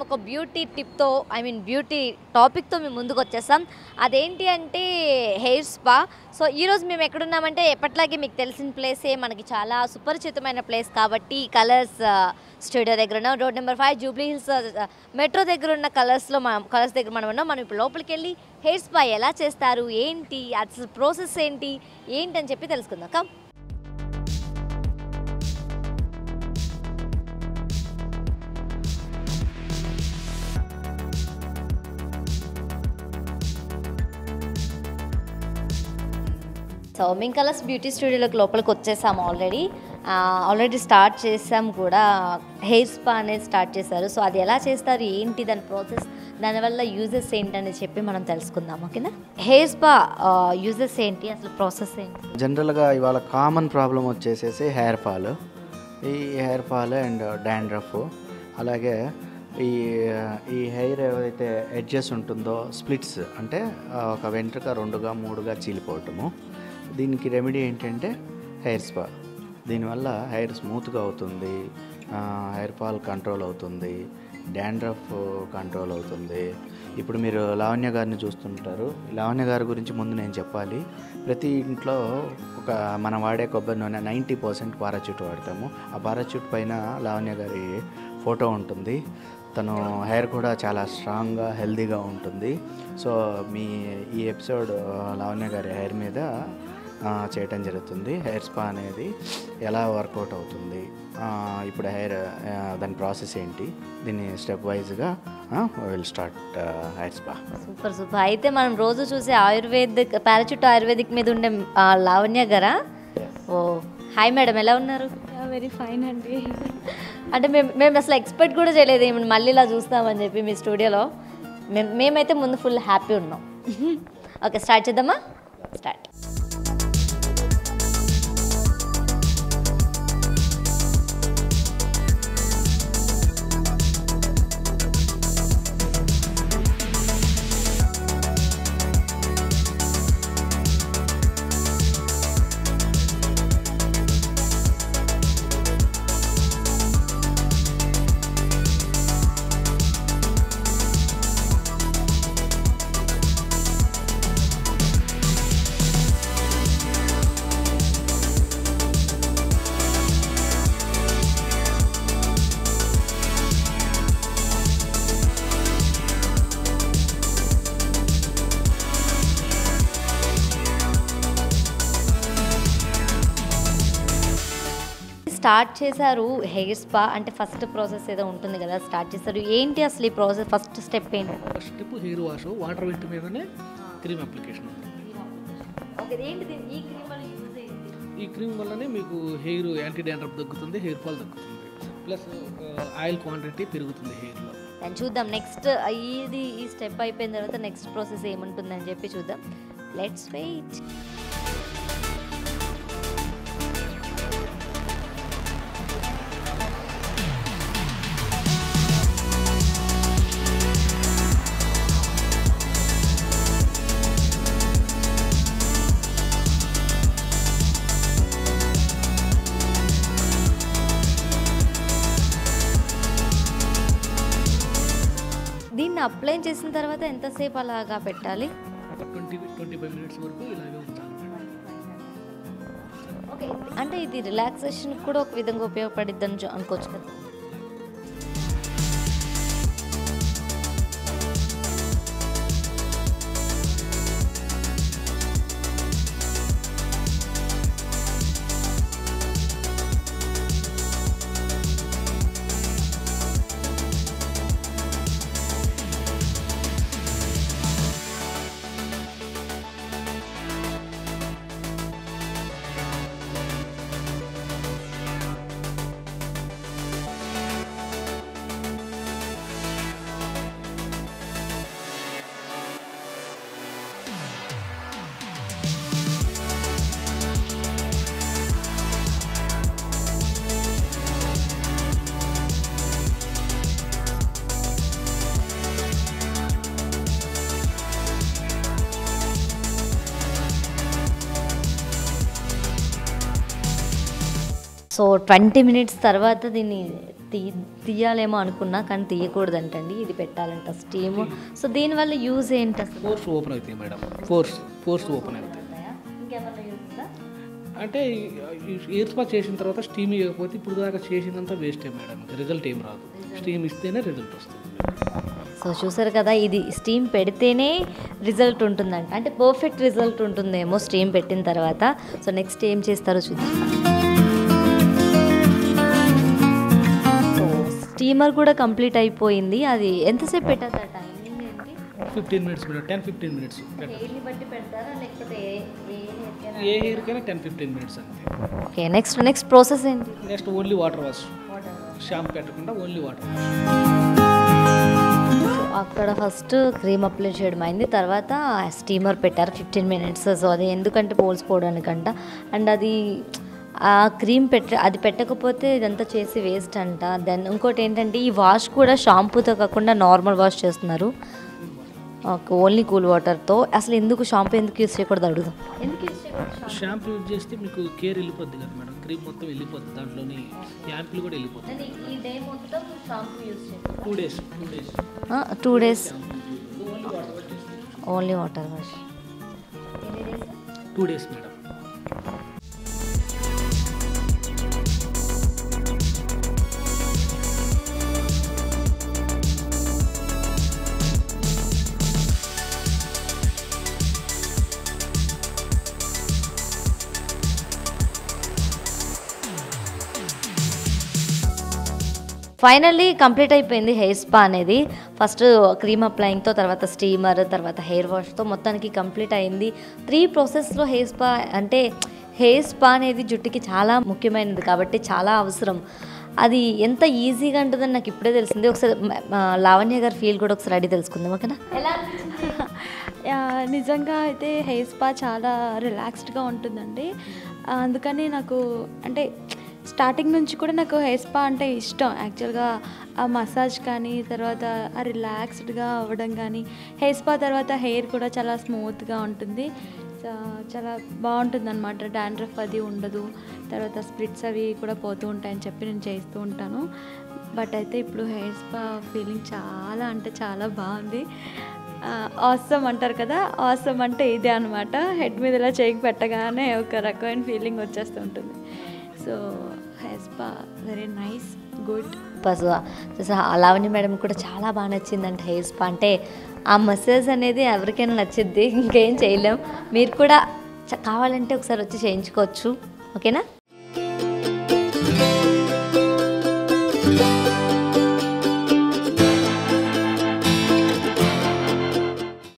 ఒక బ్యూటీ టిప్తో I mean beauty టాపిక్తో మేము ముందుకు వచ్చేస్తాం అదేంటి అంటే హెయిర్ స్పా సో ఈరోజు మేము ఎక్కడున్నామంటే ఎప్పట్లాగే మీకు తెలిసిన ప్లేసే మనకి చాలా సుపరిచితమైన ప్లేస్ కాబట్టి కలర్స్ స్టూడియో దగ్గర ఉన్నాం road number five Jubilee Hills metro దగ్గర ఉన్న కలర్స్లో మనం కలర్స్ దగ్గర మనం ఉన్నాం మనం ఇప్పుడు లోపలికి వెళ్ళి హెయిర్ స్పా ఎలా చేస్తారు ఏంటి అసలు ప్రాసెస్ ఏంటి ఏంటి అని చెప్పి తెలుసుకుందాం కమ్ సో మేము కలర్స్ బ్యూటీ స్టూడియోలోకి లోపలికి వచ్చేసాము ఆల్రెడీ ఆల్రెడీ స్టార్ట్ చేసాం కూడా హెయిర్ స్పా అనేది స్టార్ట్ చేశారు సో అది ఎలా చేస్తారు ఏంటి దాని ప్రాసెస్ దానివల్ల యూజెస్ ఏంటని చెప్పి మనం తెలుసుకుందాం ఓకేనా హెయిర్ స్పా యూజెస్ ఏంటి అసలు ప్రాసెస్ ఏంటి జనరల్గా ఇవాళ కామన్ ప్రాబ్లం వచ్చేసేసి హెయిర్ ఫాల్ ఈ హెయిర్ ఫాల్ అండ్ డాండ్రఫ్ అలాగే ఈ ఈ హెయిర్ ఏదైతే ఎడ్జెస్ ఉంటుందో స్ప్లిట్స్ అంటే ఆ, ఒక వెంట్రుక రెండుగా మూడుగా చీలిపోవటము దీనికి రెమెడీ ఏంటంటే హెయిర్ స్పా దీనివల్ల హెయిర్ స్మూత్గా అవుతుంది ఆ, హెయిర్ ఫాల్ కంట్రోల్ అవుతుంది డాండ్రఫ్ కంట్రోల్ అవుతుంది ఇప్పుడు మీరు లావణ్య గారిని చూస్తుంటారు లావణ్య గారి గురించి ముందు నేను చెప్పాలి ప్రతి ఇంట్లో ఒక మనం వాడే కొబ్బరి నూనె నైంటీ పర్సెంట్ పారాచూట్ వాడతాము ఆ పారాచూట్ పైన లావణ్య గారి ఫోటో ఉంటుంది తను హెయిర్ కూడా చాలా స్ట్రాంగ్గా హెల్దీగా ఉంటుంది సో మీ ఈ ఎపిసోడ్ లావణ్య గారి హెయిర్ మీద ఆ, చేయటం జరుగుతుంది హెయిర్ స్పా అనేది ఎలా వర్కౌట్ అవుతుంది ఆ, ఇప్పుడు హెయిర్ ఆ, దాని ప్రాసెస్ ఏంటి దీన్ని స్టెప్ వైజ్గా will start hair spa super super అయితే మనం రోజు చూసే ఆయుర్వేదిక్ పారాచూట్ ఆయుర్వేదిక్ మీద ఉండే ఆ, లావణ్య గారా ఓ హాయ్ మేడం ఎలా ఉన్నారు వెరీ ఫైన్ అండి అంటే మేము మేము అసలు ఎక్స్పెక్ట్ కూడా చేయలేదు ఏమన్నా మళ్ళీ ఇలా చూస్తామని చెప్పి మీ స్టూడియోలో మేము మేమైతే ముందు ఫుల్ హ్యాపీ ఉన్నాం ఓకే స్టార్ట్ చేద్దామా స్టార్ట్ స్టార్ట్ చేశారు హెయిర్ స్పా అంటే ఫస్ట్ ప్రాసెస్ ఏదో ఉంటుంది కదా స్టార్ట్ చేశారు ఏంటి అసలు ఈ ప్రాసెస్ ఫస్ట్ స్టెప్ ఏంటి first step hair wash water వెంట మీదనే క్రీమ్ అప్లికేషన్ ఉంటుంది ఓకే ఏంటి ఈ క్రీమ్ వల్ల యూజ్ ఏంటి ఈ క్రీమ్ వల్లనే మీకు హెయిర్ యాంటీ డాండ్రఫ్ తగ్గుతుంది హెయిర్ ఫాల్ తగ్గుతుంది ప్లస్ ఆయిల్ క్వాంటిటీ పెరుగుతుంది హెయిర్లో దాన్ని చూద్దాం నెక్స్ట్ ఇది ఈ స్టెప్ అయిపోయిన తర్వాత నెక్స్ట్ ప్రాసెస్ ఏముంటుందని చెప్పి చూద్దాం లెట్స్ వెయిట్ దీన్ని అప్లై చేసిన తర్వాత ఎంతసేపు అలాగా పెట్టాలి ఒక ట్వంటీ ట్వంటీ ఫైవ్ మినిట్స్ వరకు ఇలాగే ఉంచాలి ఓకే అంటే ఇది రిలాక్సేషన్ కూడా ఒక విధంగా ఉపయోగపడిద్ది అని అనుకోవచ్చు కదా సో ట్వంటీ మినిట్స్ తర్వాత దీన్ని తీ తీయాలేమో అనుకున్నా కానీ తీయకూడదంటండి ఇది పెట్టాలంట స్టీమ్ సో దీనివల్ల యూజ్ ఏంటి అసలు ఫోర్స్ ఓపెన్ అవుతాయి మేడం ఫోర్స్ ఫోర్స్ ఓపెన్ అవుతాయి ఇంకేమన్నా యూజ్ ఉందా అంటే ఎయిర్ స్పా చేసిన తర్వాత స్టీమ్ ఇవ్వకపోతే ఇప్పుడు దాకా చేసిందంతా వేస్టే మేడం రిజల్ట్ ఏం రాదు స్టీమ్ ఇస్తేనే రిజల్ట్ వస్తుంది సో చూసారు కదా ఇది స్టీమ్ పెడితేనే రిజల్ట్ ఉంటుందంట అంటే పర్ఫెక్ట్ రిజల్ట్ ఉంటుందేమో స్టీమ్ పెట్టిన తర్వాత సో నెక్స్ట్ ఏం చేస్తారో చూద్దాం సో స్టీమర్ కూడా కంప్లీట్ అయిపోయింది అది ఎంతసేపు పెట్టారు టైమింగ్ ఏంటి fifteen minutes madam ten fifteen minutes హెయిర్ని బట్టి పెడతారా లేకపోతే ఏ హెయిర్కైనా టెన్ ఫిఫ్టీన్ మినిట్స్ అంతే ఓకే నెక్స్ట్ నెక్స్ట్ ప్రాసెస్ ఏంటి next only water wash shampoo పెట్టకుండా ఓన్లీ వాటర్ వాష్ సో అక్కడ ఫస్ట్ క్రీమ్ అప్లై చేయడం అయింది తర్వాత స్టీమర్ పెట్టారు ఫిఫ్టీన్ మినిట్స్ సో అది ఎందుకంటే పోల్చుకోవడానికంట అండ్ అది ఆ క్రీమ్ పెట్ట అది పెట్టకపోతే ఇదంతా చేసి వేస్ట్ అంట దెన్ ఇంకోటి ఏంటంటే ఈ వాష్ కూడా షాంపూతో కాకుండా నార్మల్ వాష్ చేస్తున్నారు ఓన్లీ కూల్ వాటర్తో అసలు ఎందుకు షాంపూ ఎందుకు యూస్ చేయకూడదు అడుగుదాం ఎందుకు యూస్ చేయకూడదు షాంపూ యూజ్ చేస్తే మీకు కేర్ వెళ్ళిపోద్ది కదా మేడం క్రీమ్ మొత్తం వెళ్ళిపోద్ది దాంట్లోని యాంపిల్ కూడా వెళ్ళిపోతుంది ఈ డే మొత్తం shampoo use two days two days two days only water wash two days madam finally complete అయిపోయింది హెయిర్ స్పా అనేది ఫస్ట్ క్రీమ్ అప్లయింగ్తో తర్వాత స్టీమర్ తర్వాత హెయిర్ వాష్తో మొత్తానికి కంప్లీట్ అయింది త్రీ ప్రాసెస్లో హెయిర్ స్పా అంటే హెయిర్ స్పా అనేది జుట్టుకి చాలా ముఖ్యమైనది కాబట్టి చాలా అవసరం అది ఎంత ఈజీగా ఉంటుందని నాకు ఇప్పుడే తెలిసింది ఒకసారి మ- మా లావణ్య గారి ఫీల్ కూడా ఒకసారి అడిగి తెలుసుకుందాం ఓకేనా ఎలా యా, నిజంగా అయితే హెయిర్ స్పా చాలా రిలాక్స్డ్గా ఉంటుందండి ఆ, అందుకని నాకు అంటే స్టార్టింగ్ నుంచి కూడా నాకు హెయిర్ స్పా అంటే ఇష్టం యాక్చువల్గా ఆ మసాజ్ కానీ తర్వాత ఆ రిలాక్స్డ్గా అవ్వడం కానీ హెయిర్ స్పా తర్వాత హెయిర్ కూడా చాలా స్మూత్గా ఉంటుంది చా- చాలా బాగుంటుంది అనమాట డాండ్రఫ్ అది ఉండదు తర్వాత స్ప్లిట్స్ అవి కూడా పోతూ ఉంటాయని చెప్పి నేను చేస్తూ ఉంటాను బట్ అయితే ఇప్పుడు హెయిర్ స్పా ఫీలింగ్ చాలా అంటే చాలా బాగుంది ఆసమ్ అంటారు కదా ఆసమ్ అంటే ఇదే అనమాట హెడ్ మీద ఇలా చేయికి పెట్టగానే ఒక రకమైన ఫీలింగ్ వచ్చేస్తూ ఉంటుంది so hair spa very nice good బస్ చూసా లావణ్య మేడం కూడా చాలా బాగా నచ్చిందంట హెయిర్ స్పా అంటే ఆ మసాజ్ అనేది ఎవరికైనా నచ్చిద్ది ఇంకేం చేయలేం మీరు కూడా చ- కావాలంటే ఒకసారి వచ్చి చేయించుకోవచ్చు ఓకేనా